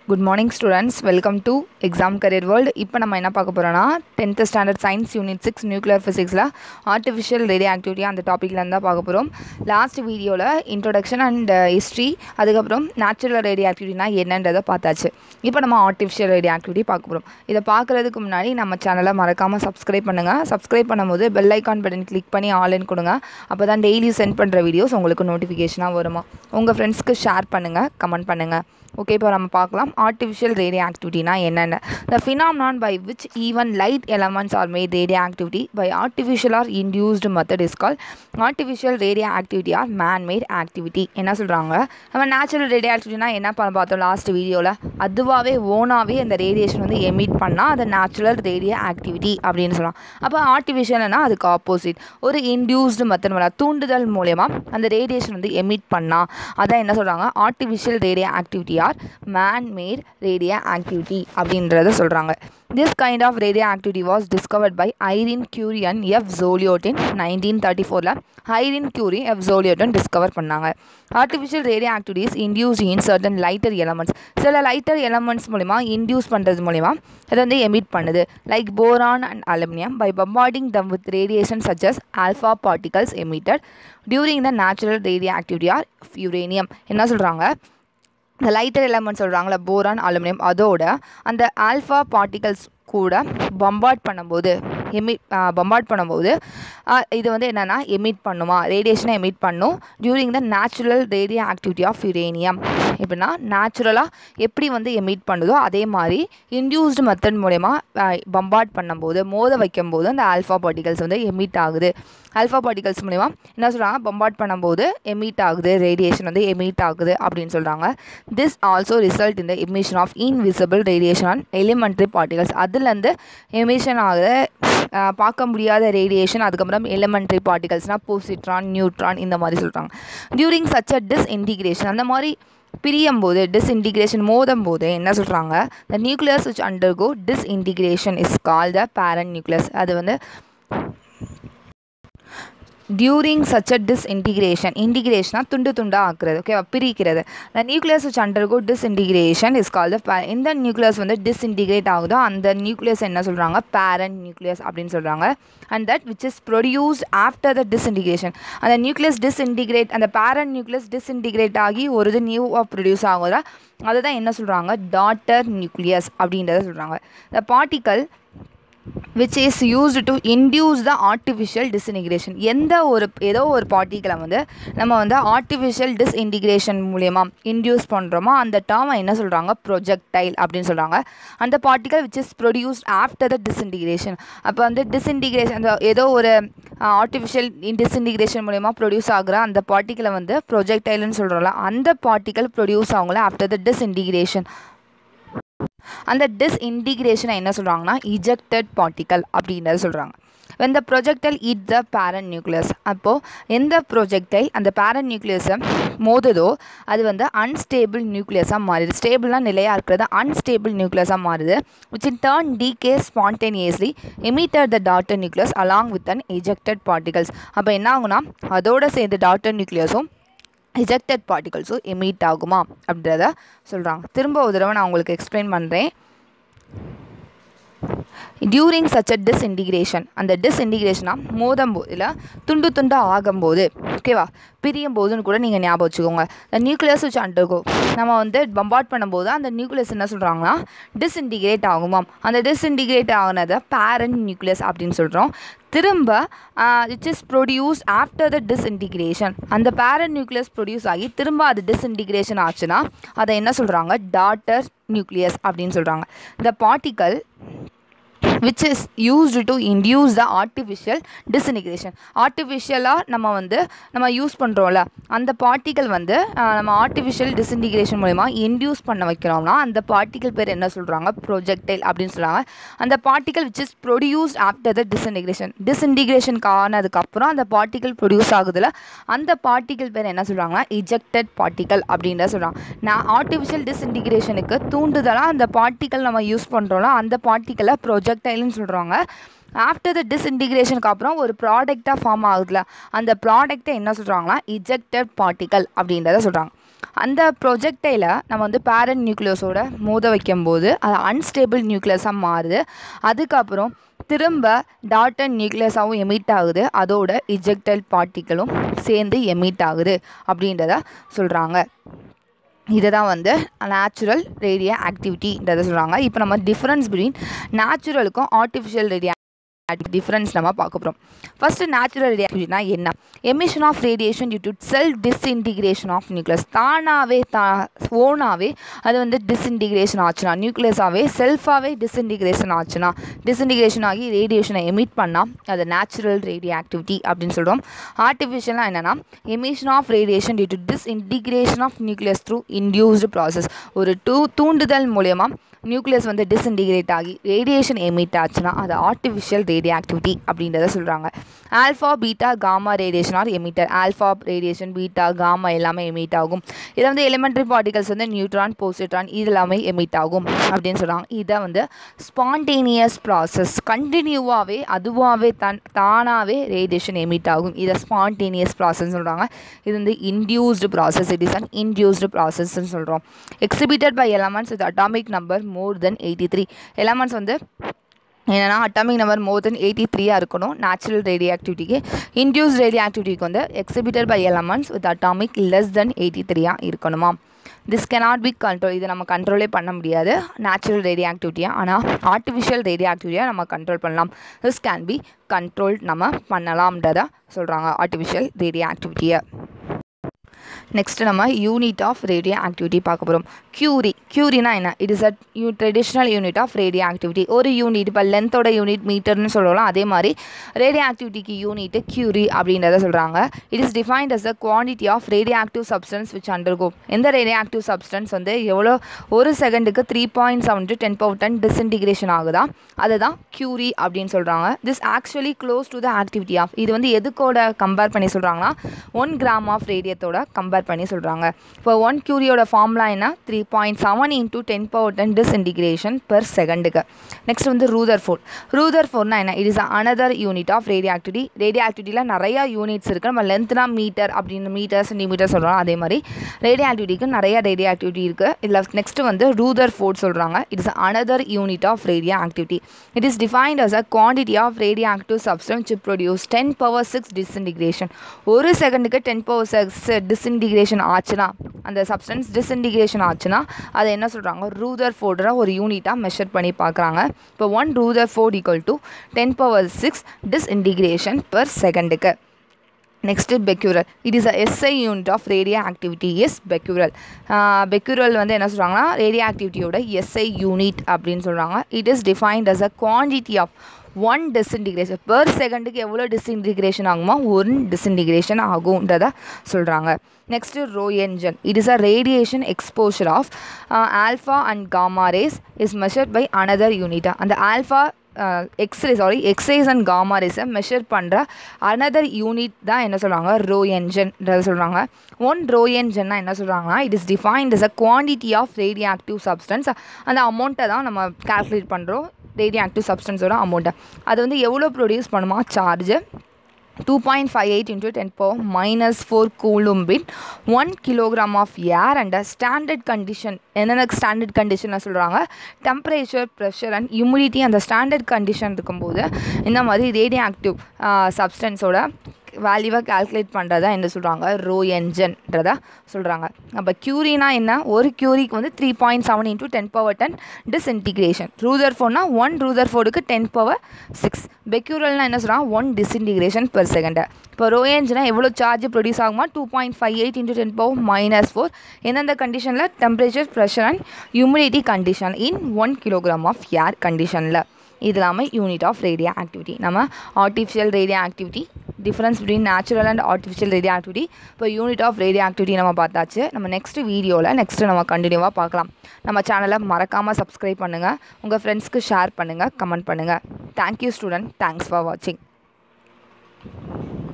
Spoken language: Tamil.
good morning students welcome to exam career world இப்போ நம்ம என்ன பார்க்க போகிறோன்னா tenth standard science unit six nuclear ஃபிசிக்ஸில் ஆர்டிஃபிஷியல் ரேடியோ ஆக்டிவிட்டி அந்த டாப்பிக்கில் இருந்தால் பார்க்க போகிறோம் லாஸ்ட் வீடியோவில் இன்ட்ரொடக்ஷன் அண்ட் ஹிஸ்ட்ரி அதுக்கப்புறம் நேச்சுரல் ரேடியோ ஆக்டிவிட்டினா என்னன்றதை பார்த்தாச்சு இப்போ நம்ம ஆர்டிஃபிஷியல் ரேடியோ ஆக்டிவிட்டி பார்க்க போகிறோம் இதை பார்க்குறதுக்கு முன்னாடி நம்ம சேனலை மறக்காமல் சப்ஸ்கிரைப் பண்ணுங்கள் சப்ஸ்கிரைப் பண்ணும்போது பெல் ஐக்கான் பட்டன் கிளிக் பண்ணி ஆன்லைன் கொடுங்க அப்போ தான் டெய்லி சென்ட் பண்ணுற வீடியோஸ் உங்களுக்கு நோட்டிஃபிகேஷனாக வருமா உங்கள் ஃப்ரெண்ட்ஸ்க்கு ஷேர் பண்ணுங்கள் கமெண்ட் பண்ணுங்கள் ஓகே இப்போ நம்ம பார்க்கலாம் ஆர்டிஃபிஷியல் ரேடியோ ஆக்டிவிட்டினா என்னென்ன the phenomenon by which even light elements are made radioactivity by artificial or induced method is call artificial radio radioactivity or man made activity என்ன சொல்கிறாங்க நம்ம நேச்சுரல் ரேடியோ ஆக்டிவிட்டினா என்ன பண்ண பார்த்தோம் லாஸ்ட் வீடியோவில் அதுவாகவே ஓனாகவே அந்த ரேடியேஷன் வந்து எமிட் பண்ணால் அது நேச்சுரல் ரேடியோ ஆக்டிவிட்டி அப்படின்னு சொல்லலாம் அப்போ ஆர்டிஃபிஷியல்னா அதுக்கு ஆப்போசிட் ஒரு இன்டியூஸ்டு மெத்தட் மூலம் தூண்டுதல் மூலயமா அந்த ரேடியேஷன் வந்து எமிட் பண்ணால் அதான் என்ன சொல்கிறாங்க artificial radio radioactivity or man made radioactivity அப்படின்றத சொல்கிறாங்க this kind of radio radioactivity was discovered by Irene Curie and F ஜோலியோட்டின் நைன்டீன் தேர்ட்டி ஃபோரில் ஐரின் கியூரி எஃப் ஜோலியோட்டின் டிஸ்கவர் பண்ணாங்க artificial radioactivities induce in certain lighter elements சில லைட்டர் எலமெண்ட்ஸ் மூலிமா இன்டியூஸ் பண்ணுறது மூலிமா அதை வந்து எமிட் பண்ணுது like boron and aluminium by bombarding them with radiation such as alpha particles emitted during the natural radioactivity or uranium என்ன சொல்கிறாங்க இந்த லைட்டர் எலமெண்ட் சொல்கிறாங்களே போரான் அலுமினியம் அதோட அந்த ஆல்ஃபா பார்ட்டிகல்ஸ் கூட பம்பார்ட் பண்ணும்போது எமிட் பம்பார்ட் பண்ணும்போது இது வந்து என்னென்னா எமிட் பண்ணுமா ரேடியேஷனை எமிட் பண்ணும் during the natural radioactivity of uranium எப்படின்னா நேச்சுரலாக எப்படி வந்து எமிட் பண்ணுதோ அதே மாதிரி இன்டியூஸ்டு மெத்தட் மூலயமா பம்பார்ட் பண்ணும்போது மோத வைக்கும்போது அந்த ஆல்ஃபா பார்ட்டிகல்ஸ் வந்து எமிட் ஆகுது ஆல்ஃபா பார்ட்டிகல்ஸ் மூலிமா என்ன சொல்கிறாங்க பம்பார்ட் பண்ணும்போது எமிட் ஆகுது ரேடியேஷன் வந்து எமிட் ஆகுது அப்படின்னு சொல்கிறாங்க திஸ் ஆல்சோ ரிசல்ட் இந்த emission of invisible radiation on elementary particles அதுலேருந்து எமிஷன் ஆகுது பார்க்க முடியாத ரேடியேஷன் அதுக்கப்புறம் எலிமெண்ட்ரி பார்ட்டிகல்ஸ்னால் போசிட்ரான் நியூட்ரான் இந்த மாதிரி சொல்கிறாங்க during such a disintegration அந்த மாதிரி பிரியும் போது டிஸ்இன்டிகிரேஷன் மோதும் போது என்ன சொல்கிறாங்க the nucleus which undergo disintegration is call the parent nucleus அது வந்து டியூரிங் சச் அ டிஸ்இன்டிகிரேஷன் இன்டிகிரேஷனாக துண்டு துண்டாக ஆக்குறது ஓகேவா பிரிக்கிறது the nucleus which undergo disintegration is call the எந்த நியூக்ளியஸ் வந்து டிஸ்இன்டிகிரேட் ஆகுதோ அந்த நியூக்ளியஸ் என்ன சொல்கிறாங்க பேரண்ட் நியூக்ளியஸ் அப்படின்னு சொல்கிறாங்க and that which is produced after the disintegration அந்த நியூக்ளியஸ் டிஸ்இன்டிகிரேட் அந்த பேரண்ட் நியூக்ளியஸ் டிஸ்இன்டிகிரேட் ஆகி ஒரு இது நியூவாக ப்ரொடியூஸ் ஆகுதா அதுதான் என்ன சொல்கிறாங்க டாட்டர் நியூக்ளியஸ் அப்படின்றத சொல்கிறாங்க the particle which is used to induce the artificial disintegration எந்த ஒரு ஏதோ ஒரு பார்ட்டிக்கலை வந்து நம்ம வந்து ஆர்டிஃபிஷியல் டிஸ்இன்டிகிரேஷன் மூலயமா இன்டியூஸ் பண்ணுறோமோ அந்த டேர்மை என்ன சொல்கிறாங்க ப்ரொஜெக்டைல் அப்படின்னு சொல்கிறாங்க அந்த particle which is produced after the disintegration அப்போ வந்து டிஸ்இன்டிகிரேஷன் அந்த ஏதோ ஒரு ஆர்டிஃபிஷியல் டிஸ்இன்டிகிரேஷன் மூலயமா ப்ரொடியூஸ் ஆகிற அந்த பார்ட்டிக்கலை வந்து ப்ரொஜெக்டைல்னு சொல்கிறோம்ல அந்த பார்ட்டிக்கல் ப்ரொடியூஸ் ஆகுங்களா ஆஃப்டர் த டிஸ்இன்டிகிரேஷன் அந்த டிஸ்இன்டிகிரேஷனை என்ன சொல்கிறாங்கன்னா இஜெக்டட் பார்ட்டிக்கல் அப்படின்றத சொல்கிறாங்க when the projectile it the parent nucleus அப்போது எந்த ப்ரொஜெக்டைல் அந்த பேரண்ட் நியூக்ளியஸை மோதுதோ அது வந்து அன்ஸ்டேபிள் நியூக்ளியஸாக மாறுது ஸ்டேபிளாக நிலையாக இருக்கிறது அன்ஸ்டேபிள் நியூக்ளியஸாக மாறுது which in turn decay spontaneously emitter the daughter nucleus along with an ejected particles அப்போ என்ன ஆகுனா அதோடு சேர்ந்து டாட்டர் நியூக்ளியஸும் ரிஜெக்டட் பார்ட்டிகல்ஸும் எமிட் ஆகுமா அப்படின்றத சொல்கிறாங்க திரும்ப ஒரு தடவை நான் உங்களுக்கு எக்ஸ்பிளைன் பண்ணுறேன் டியூரிங் சச் அ டிஸ்இன்டிகிரேஷன் அந்த டிஸ்இன்டிகிரேஷனாக மோதும் போதில் துண்டு துண்டாக ஆகும்போது ஓகேவா பிரியும் போதுன்னு கூட நீங்கள் ஞாபகம் வச்சுக்கோங்க இந்த நியூக்ளியஸ் வச்சு அண்டர்கோ நம்ம வந்து பம்பார்ட் பண்ணும்போது அந்த நியூக்ளியஸ் என்ன சொல்கிறாங்கன்னா டிஸ்இன்டிகிரேட் ஆகுமாம் அந்த டிஸ்இன்டிகிரேட் ஆகினதை பேரண்ட் நியூக்ளியஸ் அப்படின்னு சொல்கிறோம் திரும்ப it is produce after the disintegration அந்த பேரண்ட் நியூக்ளியஸ் ப்ரொடியூஸ் ஆகி திரும்ப அது டிஸ்இன்டிகிரேஷன் ஆச்சுன்னா அதை என்ன சொல்கிறாங்க டாட்டர் நியூக்ளியஸ் அப்படின்னு சொல்கிறாங்க இந்த particle which is used to induce the artificial disintegration ஆர்டிஃபிஷியலாக நம்ம வந்து நம்ம யூஸ் பண்ணுறோம்ல அந்த பார்ட்டிக்கல் வந்து நம்ம ஆர்டிஃபிஷியல் டிஸ்இன்டிகிரேஷன் மூலிமா இன்டியூஸ் பண்ண வைக்கிறோம்னா அந்த பார்ட்டிக்கல் பேர் என்ன சொல்கிறாங்க ப்ரொஜெக்டைல் அப்படின்னு சொல்கிறாங்க அந்த particle which is produced after the disintegration disintegration ஆனதுக்கப்புறம் அந்த பார்ட்டிக்கல் ப்ரொடியூஸ் ஆகுதுல அந்த பார்ட்டிக்கல் பேர் என்ன சொல்கிறாங்கன்னா இஜெக்டட் பார்ட்டிக்கல் அப்படின்றத சொல்கிறாங்க நான் ஆர்டிஃபிஷியல் டிஸ்இன்டிகிரேஷனுக்கு தூண்டுதலாக அந்த பார்ட்டிக்கல் நம்ம யூஸ் பண்ணுறோம்ல அந்த பார்ட்டிக்கலை ப்ரொஜெக்டைல்னு சொல்கிறாங்க ஆஃப்டர் த டிஸ்இன்டிகிரேஷனுக்கு அப்புறம் ஒரு ப்ராடக்டாக ஃபார்ம் ஆகுதுல அந்த ப்ராடக்ட்டை என்ன சொல்கிறாங்கன்னா இஜெக்டட் பார்ட்டிக்கல் அப்படின்றத சொல்கிறாங்க அந்த ப்ரொஜெக்டைல நம்ம வந்து பேரண்ட் நியூக்ளியஸோட மோத வைக்கும்போது அது அன்ஸ்டேபிள் நியூக்ளியஸாக மாறுது அதுக்கப்புறம் திரும்ப டாட்டன் நியூக்ளியஸாகவும் எமிட் ஆகுது அதோட இஜெக்டல் பார்ட்டிகளும் சேர்ந்து எமிட் ஆகுது அப்படின்றத சொல்கிறாங்க இதை தான் வந்து நேச்சுரல் ரேடியோ ஆக்டிவிட்டின்றதை சொல்கிறாங்க இப்போ நம்ம டிஃப்ரென்ஸ் பிட்வீன் நேச்சுரலுக்கும் ஆர்டிஃபிஷியல் ரேடியோ டிஃப்ரென்ஸ் நம்ம பார்க்க போகிறோம் ஃபஸ்ட்டு நேச்சுரல் ரேடியாக்டிவிட்டினா என்ன emission of radiation due to self disintegration of nucleus தானாகவே தா ஓனாகவே அது வந்து டிஸ்இன்டிகிரேஷன் ஆச்சுன்னா நியூக்ளியஸாகவே செல்ஃபாகவே டிஸ்இன்டிகிரேஷன் ஆச்சுன்னா டிஸ்இன்டிகிரேஷன் ஆகி ரேடியேஷனை எமிட் பண்ணால் அது நேச்சுரல் ரேடியோ ஆக்டிவிட்டி அப்படின்னு சொல்கிறோம் ஆர்டிஃபிஷியலாக என்னென்னா emission of radiation due to disintegration of nucleus through induced process ஒரு டூ தூண்டுதல் மூலயமா நியூக்ளியஸ் வந்து டிஸ்இன்டிகிரேட் ஆகி ரேடியேஷன் எமிட் ஆச்சுன்னா அது ஆர்டிஃபிஷியல் ரேடியோ ஆக்டிவிட்டி அப்படின்றத சொல்கிறாங்க alpha beta gamma radiation are emitter alpha radiation beta gamma எல்லாமே எமிட் ஆகும் இதில் வந்து எலிமெண்ட்ரி பார்ட்டிகல்ஸ் வந்து நியூட்ரான் போசிட்ரான் இது எல்லாமே எமிட் ஆகும் அப்படின்னு சொல்கிறாங்க இதை வந்து ஸ்பான்டேனியஸ் ப்ராசஸ் கண்டினியூவாகவே அதுவாகவே தன் தானாகவே ரேடியேஷன் எமிட் ஆகும் இதை ஸ்பான்டேனியஸ் ப்ராசஸ் சொல்கிறாங்க இது வந்து induced process it is an induced ப்ராசஸ்ன்னு சொல்கிறோம் exhibited by elements with atomic number more than eighty three elements வந்து என்னென்னா atomic number more than eighty த்ரீயாக இருக்கணும் நேச்சுரல் ரேடியோ ஆக்டிவிட்டிக்கு இன்டியூஸ் ரேடியோ ஆக்டிவிட்டிக்கு வந்து exhibited by elements with atomic less than eighty த்ரீயாக இருக்கணுமா திஸ் கெனாட் பி கண்ட்ரோல் இதை நம்ம கண்ட்ரோலே பண்ண முடியாது நேச்சுரல் ரேடியோ ஆக்டிவிட்டியாக ஆனால் ஆர்டிஃபிஷியல் ரேடியோ ஆக்டிவிட்டியாக நம்ம கண்ட்ரோல் பண்ணலாம் திஸ் கேன் பி கண்ட்ரோல் நம்ம பண்ணலாம்ன்றதை சொல்கிறாங்க ஆர்டிஃபிஷியல் ரேடியோ ஆக்டிவிட்டியை நெக்ஸ்ட் நம்ம யூனிட் ஆஃப் ரேடியோ ஆக்டிவிட்டி பார்க்க போகிறோம் கியூரி கியூரினா என்ன இட் இஸ் அ யூ traditional unit of radio radioactivity ஒரு யூனிட் இப்போ லென்த்தோட யூனிட் மீட்டர்னு சொல்லலாம் அதே மாதிரி ரேடியோ ஆக்டிவிட்டிக்கு யூனிட் கியூரி அப்படின்றத சொல்கிறாங்க it is defined as a quantity of radioactive substance which undergo எந்த ரேடியோ ஆக்டிவ் சப்ஸ்டன்ஸ் வந்து எவ்வளோ ஒரு செகண்டுக்கு three point seven to ten power ten disintegration ஆகுதா அதுதான் கியூரி அப்படின்னு சொல்கிறாங்க this actually close to the activity of இது வந்து எதுக்கோட கம்பேர் பண்ணி சொல்கிறாங்கன்னா ஒன் கிராம் ஆஃப் ரேடியத்தோட கம்பேர் பண்ணி சொல்கிறாங்க இப்போ ஒன் கியூரியோட ஃபார்முலா என்ன three point seven into ten power ten disintegration per செகண்டுக்கு நெக்ஸ்ட் வந்து ரூதர் ஃபோர்ட் ரூதர் ஃபோர்னா என்ன it is another unit of radio radioactivity ரேடியோ ஆக்டிவிட்டியில் நிறையா யூனிட்ஸ் இருக்குது நம்ம லென்த்னா மீட்டர் அப்படின்னு மீட்டர் சென்டிமீட்டர் சொல்கிறோம் அதே மாதிரி ரேடியோ ஆக்டிவிட்டிக்கு நிறைய ரேடியோ ஆக்டிவிட்டி இருக்குது இதில் நெக்ஸ்ட் வந்து ரூதர் ஃபோர்ட் சொல்கிறாங்க it is another unit of radio radioactivity it is defined as a quantity of radioactive substance produce ten power six disintegration ஒரு செகண்டுக்கு டென் பவர் சிக்ஸ் டிஸ்இன்டிகிரேஷன் ஆச்சுன்னா அந்த சப்ஸ்டன்ஸ் டிஸ்இன்டிகிரேஷன் ஆச்சுன்னா அதை என்ன சொல்கிறாங்க ரூதர் ஃபோர்டரை ஒரு யூனிட்டாக மெஷர் பண்ணி பார்க்குறாங்க இப்போ one Rutherford equal to ten power six disintegration per செகண்டுக்கு next becquerel it is a SI unit of radio radioactivity is becquerel becquerel வந்து என்ன சொல்கிறாங்கன்னா ரேடியோ ஆக்டிவிட்டியோட எஸ்ஐ யூனிட் அப்படின்னு சொல்கிறாங்க it is defined as a quantity of one disintegration per செகண்டுக்கு எவ்வளோ டிஸ்இன்டிகிரேஷன் ஆகுமோ ஒன் டிஸ்இன்டிகிரேஷன் ஆகுன்றத சொல்கிறாங்க next roentgen it is a radiation exposure of alpha and gamma rays is measured by another யூனிட்டா அந்த alpha X-ray sorry X-rays and gamma ரேஸை மெஷர் பண்ணுற அனதர் யூனிட் தான் என்ன சொல்கிறாங்க ரோ என்ஜன்ன்றத சொல்கிறாங்க ஒன் ரோ என்ஜன்னா என்ன சொல்கிறாங்கன்னா it is defined is a quantity of radioactive substance அந்த அமௌண்ட்டை தான் நம்ம கால்குலேட் பண்ணுறோம் ரேடியோ ஆக்டிவ் சப்ஸ்டன்ஸோட அமௌண்ட்டை அது வந்து எவ்வளோ ப்ரொடியூஸ் பண்ணுமா charge two point five eight into ten power minus four coulomb பின் one kilogram of air and standard condition என்னென்ன ஸ்டாண்டர்ட் கண்டிஷனில் சொல்கிறாங்க டெம்பரேச்சர் ப்ரெஷர் அண்ட் ஹியூமிடிட்டி அந்த ஸ்டாண்டர்ட் கண்டிஷன் இருக்கும்போது இந்த மாதிரி ரேடியோ ஆக்டிவ் சப்ஸ்டன்ஸோட வேல்யூவை கால்குலேட் பண்ணுறதா என்ன சொல்கிறாங்க ரோ என்ஜன்ன்றதா சொல்கிறாங்க அப்போ க்யூரினா என்ன ஒரு க்யூரிக்கு வந்து three point seven into ten power ten disintegration ரூதர் ஃபோர்னா ஒன் ரூதர் ஃபோர்டுக்கு டென் பவர் சிக்ஸ் பெக்யூரல்னா என்ன சொல்கிறாங்க ஒன் டிஸ்இன்டிகிரேஷன் பெர் செகண்டு இப்போ ரோ என்ஜினா எவ்வளோ சார்ஜ் ப்ரொடியூஸ் ஆகுமா two point five eight into ten power minus four எந்தெந்த கண்டிஷனில் temperature pressure and humidity condition in one kilogram of air கண்டிஷனில் இது இல்லாமல் யூனிட் ஆஃப் ரேடியோ ஆக்டிவிட்டி நம்ம artificial radio radioactivity difference between natural and artificial radio activity இப்போ யூனிட் ஆஃப் ரேடியோ ஆக்டிவிட்டி நம்ம பார்த்தாச்சு நம்ம நெக்ஸ்ட் வீடியோவில் நெக்ஸ்ட்டு நம்ம கண்டினியூவாக பார்க்கலாம் நம்ம சேனலை மறக்காமல் சப்ஸ்கிரைப் பண்ணுங்கள் உங்கள் ஃப்ரெண்ட்ஸ்க்கு ஷேர் பண்ணுங்கள் கமெண்ட் பண்ணுங்கள் தேங்க்யூ ஸ்டூடெண்ட் தேங்க்ஸ் ஃபார் வாட்சிங்